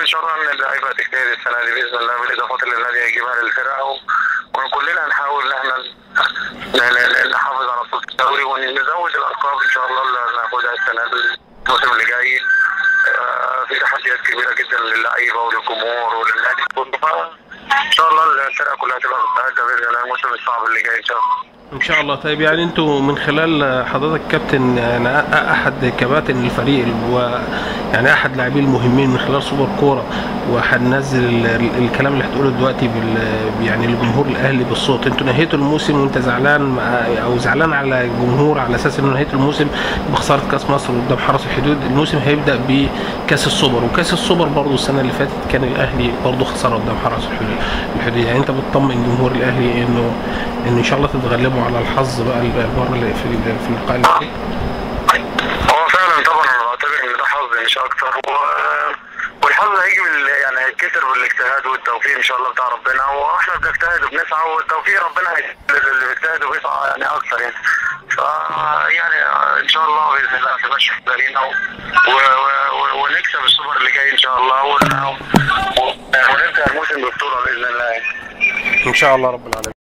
شاء الله ان اللعيبه تجتهد السنه دي باذن الله بالاضافات اللي النادي هيجيبها للفرقه و- وكلنا هنحاول ان احنا ن- ن- نحافظ على صوت الدوري ونزود الالقاب ان شاء الله اللي هناخدها السنه دي الموسم اللي جاي آه، في تحديات كبيره جدا للعيبه وللجمهور وللنادي كله ف- ان شاء الله الفرقه كلها تبقى مستعده باذن الله الموسم الصعب اللي جاي ان شاء الله ان شاء الله طيب يعني انتوا من خلال حضرتك كابتن يعني احد كباتن الفريق و يعني احد لاعبين المهمين من خلال سوبر كوره وهننزل ال- ال- الكلام اللي هتقوله دلوقتي بال يعني الجمهور الاهلي بالصوت انتوا نهيتوا الموسم وانت زعلان مع- او زعلان على الجمهور على اساس انه نهيتوا الموسم بخساره كاس مصر قدام حرس الحدود الموسم هيبدا بكاس السوبر وكاس السوبر برضه السنه اللي فاتت كان الاهلي برضه خساره قدام حرس الحدود الحدود يعني انت بتطمن جمهور الاهلي انه ان ان شاء الله تتغلبوا على الحظ بقى المره اللي في ال- في اللقاء اللي جاي هو فعلا طبعا انا بعتبر ان ده حظ مش اكتر و... والحظ هيجي بال... يعني هيتكسر بالاجتهاد والتوفيق ان شاء الله بتاع ربنا واحنا بنجتهد وبنسعى والتوفيق ربنا هي... اللي بيجتهد وبيسعى يعني اكتر يعني ف يعني ان شاء الله باذن الله ما تبقاش لينا و... و... و... ونكسب السوبر اللي جاي ان شاء الله ون... و... ونبدا الموسم ببطوله باذن الله يعني. ان شاء الله رب العالمين